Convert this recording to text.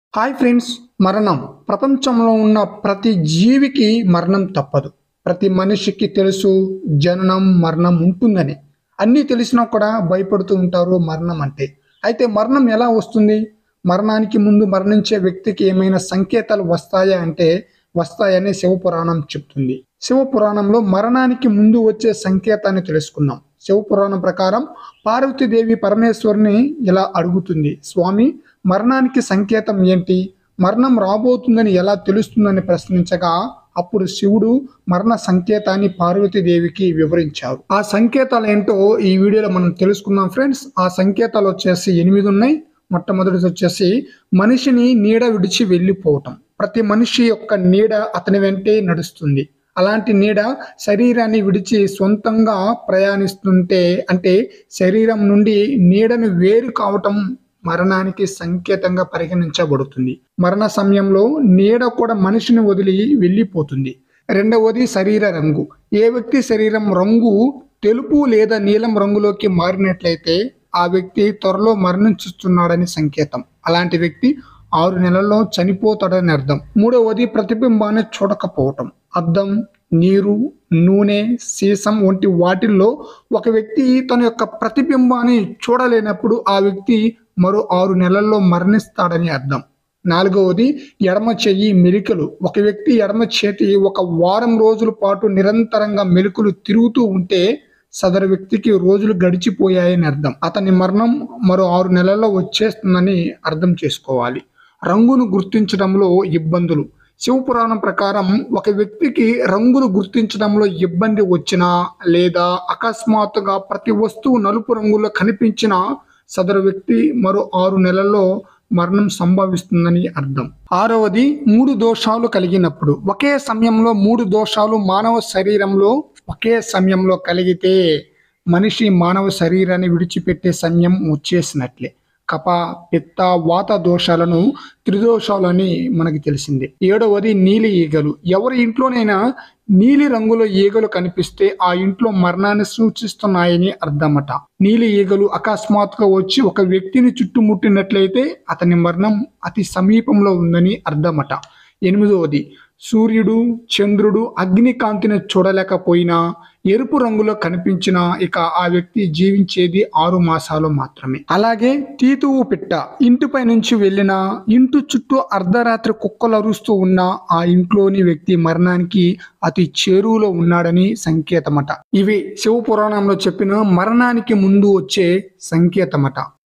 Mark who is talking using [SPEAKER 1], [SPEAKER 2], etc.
[SPEAKER 1] hi friends మరణం ప్రపంచంలో ఉన్న ప్రతి జీవికి మరణం తప్పదు ప్రతి మనిషికి తెలుసు జననం మరణం ఉంటుందని అన్నీ తెలిసినా కూడా భయపడుతూ ఉంటారు మరణం అంటే అయితే మరణం ఎలా వస్తుంది మరణానికి ముందు మరణించే వ్యక్తికి ఏమైనా సంకేతాలు వస్తాయా అంటే వస్తాయని శివపురాణం చెప్తుంది శివపురాణంలో మరణానికి ముందు వచ్చే సంకేతాన్ని తెలుసుకుందాం శివపురాణం ప్రకారం పార్వతీదేవి పరమేశ్వరుని ఇలా అడుగుతుంది స్వామి మరణానికి సంకేతం ఏంటి మరణం రాబోతుందని ఎలా తెలుస్తుందని ప్రశ్నించగా అప్పుడు శివుడు మరణ సంకేతాన్ని పార్వతీదేవికి వివరించారు ఆ సంకేతాలు ఏంటో ఈ వీడియోలో మనం తెలుసుకుందాం ఫ్రెండ్స్ ఆ సంకేతాలు వచ్చేసి ఎనిమిది ఉన్నాయి మొట్టమొదటిది వచ్చేసి మనిషిని నీడ విడిచి వెళ్ళిపోవటం ప్రతి మనిషి యొక్క నీడ అతని వెంటే నడుస్తుంది అలాంటి నీడ శరీరాన్ని విడిచి సొంతంగా ప్రయాణిస్తుంటే అంటే శరీరం నుండి నీడను వేరు కావటం మరణానికి సంకేతంగా పరిగణించబడుతుంది మరణ సమయంలో నీడ కూడా మనిషిని వదిలి వెళ్ళిపోతుంది రెండవది శరీర రంగు ఏ వ్యక్తి శరీరం రంగు తెలుపు లేదా నీలం రంగులోకి మారినట్లయితే ఆ వ్యక్తి త్వరలో మరణించుతున్నాడని సంకేతం అలాంటి వ్యక్తి ఆరు నెలల్లో చనిపోతాడని అర్థం మూడవది ప్రతిబింబాన్ని చూడకపోవటం అద్దం నీరు నూనె సీసం వంటి వాటిల్లో ఒక వ్యక్తి తన యొక్క ప్రతిబింబాన్ని చూడలేనప్పుడు ఆ వ్యక్తి మరో ఆరు నెలల్లో మరణిస్తాడని అర్థం నాలుగవది ఎడమ చెయ్యి మెలికలు ఒక వ్యక్తి ఎడమ చేతి ఒక వారం రోజుల పాటు నిరంతరంగా మెలికలు తిరుగుతూ ఉంటే సదరు వ్యక్తికి రోజులు గడిచిపోయాయని అర్థం అతని మరణం మరో ఆరు నెలల్లో వచ్చేస్తుందని అర్థం చేసుకోవాలి రంగును గుర్తించడంలో ఇబ్బందులు శివపురాణం ప్రకారం ఒక వ్యక్తికి రంగును గుర్తించడంలో ఇబ్బంది వచ్చినా లేదా అకస్మాత్తుగా ప్రతి వస్తువు నలుపు రంగులో కనిపించినా సదరు వ్యక్తి మరో ఆరు నెలల్లో మరణం సంభవిస్తుందని అర్థం ఆరవది మూడు దోషాలు కలిగినప్పుడు ఒకే సమయంలో మూడు దోషాలు మానవ శరీరంలో ఒకే సమయంలో కలిగితే మనిషి మానవ శరీరాన్ని విడిచిపెట్టే సమయం వచ్చేసినట్లే కప పిత్త వాత దోషాలను త్రిదోషాలని మనకి తెలిసింది ఏడవది నీలి ఈగలు ఎవరి ఇంట్లోనైనా నీలి రంగులో ఈగలు కనిపిస్తే ఆ ఇంట్లో మరణాన్ని సూచిస్తున్నాయని అర్థమట నీలి ఈగలు అకస్మాత్తుగా వచ్చి ఒక వ్యక్తిని చుట్టుముట్టినట్లయితే అతని మరణం అతి సమీపంలో ఉందని అర్థమట ఎనిమిదవది సూర్యుడు చంద్రుడు అగ్నికాంతిని చూడలేకపోయినా ఎరుపు రంగులో కనిపించినా ఇక ఆ వ్యక్తి జీవించేది ఆరు మాసాలు మాత్రమే అలాగే తీతువు పిట్ట ఇంటిపై నుంచి వెళ్ళిన ఇంటి చుట్టూ అర్ధరాత్రి కుక్కలు అరుస్తూ ఉన్న ఆ ఇంట్లోని వ్యక్తి మరణానికి అతి చేరువలో ఉన్నాడని సంకేతమట ఇవి శివపురాణంలో చెప్పిన మరణానికి ముందు వచ్చే సంకేతమట